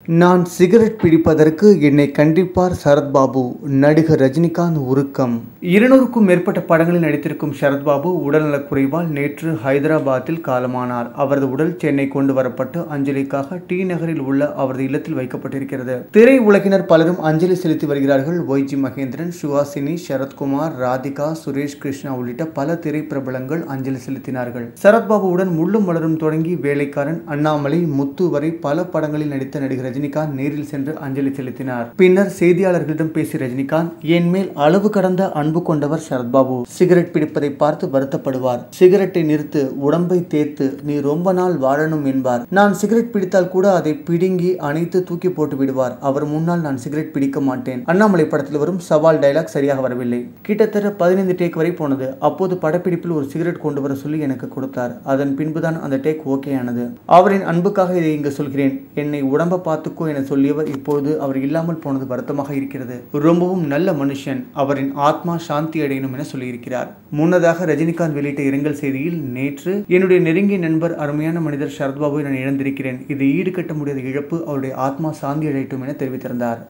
நான் சிகரெட் பிடிப்பதற்கு என்னை கண்டிப்பார் சரத்பாபு நடிகர் ரஜினிகாந்த் உருக்கம் இருநூறுக்கும் மேற்பட்ட படங்களில் நடித்திருக்கும் சரத்பாபு உடல்நலக் குறைவால் நேற்று ஹைதராபாத்தில் காலமானார் அவரது உடல் சென்னை கொண்டு வரப்பட்டு அஞ்சலிக்காக டி நகரில் உள்ள அவரது இல்லத்தில் வைக்கப்பட்டிருக்கிறது திரை உலகினர் பலரும் அஞ்சலி செலுத்தி வருகிறார்கள் ஒய்ஜி மகேந்திரன் சுஹாசினி சரத்குமார் ராதிகா சுரேஷ் கிருஷ்ணா உள்ளிட்ட பல திரை பிரபலங்கள் அஞ்சலி செலுத்தினார்கள் சரத்பாபுவுடன் முள்ளும் மலரும் தொடங்கி வேலைக்காரன் அண்ணாமலை முத்து வரை பல படங்களில் நடித்த நடிகர் ரஜினிகாந்த் நேரில் சென்று அஞ்சலி செலுத்தினார் பின்னர் செய்தியாளர்களிடம் பேசிய ரஜினிகாந்த் என் மேல் அளவு கடந்த அன்பு கொண்டவர் சரத்பாபு சிகரெட் பிடிப்பதை பார்த்து வருத்தப்படுவார் சிகரெட்டை நிறுத்து உடம்பை தேய்த்து நீ ரொம்ப நாள் வாழணும் என்பார் நான் சிகரெட் பிடித்தால் கூட அதை பிடுங்கி அணைத்து தூக்கி போட்டு விடுவார் அவர் முன்னால் நான் சிகரெட் பிடிக்க மாட்டேன் அண்ணாமலை படத்தில் வரும் சவால் டைலாக் சரியாக வரவில்லை கிட்டத்தட்ட பதினைந்து டேக் வரை போனது அப்போது படப்பிடிப்பில் ஒரு சிகரெட் கொண்டு வர சொல்லி எனக்கு கொடுத்தார் அதன் பின்புதான் அந்த டேக் ஓகே ஆனது அவரின் அன்புக்காக இதை இங்கு சொல்கிறேன் என்னை உடம்ப பார்த்துக்கோ என சொல்லியவர் இப்பொழுது அவர் இல்லாமல் போனது வருத்தமாக இருக்கிறது ரொம்பவும் நல்ல மனுஷன் அவரின் ஆத்மா சாந்தி அடையணும் என சொல்லியிருக்கிறார் முன்னதாக ரஜினிகாந்த் வெளியிட்ட இரங்கல் செய்தியில் நேற்று என்னுடைய நெருங்கிய நண்பர் அருமையான மனிதர் சரத்பாபுவை நான் இழந்திருக்கிறேன் இது ஈடுகட்ட முடியாத இழப்பு அவருடைய ஆத்மா சாந்தி அடையட்டும் என தெரிவித்திருந்தார்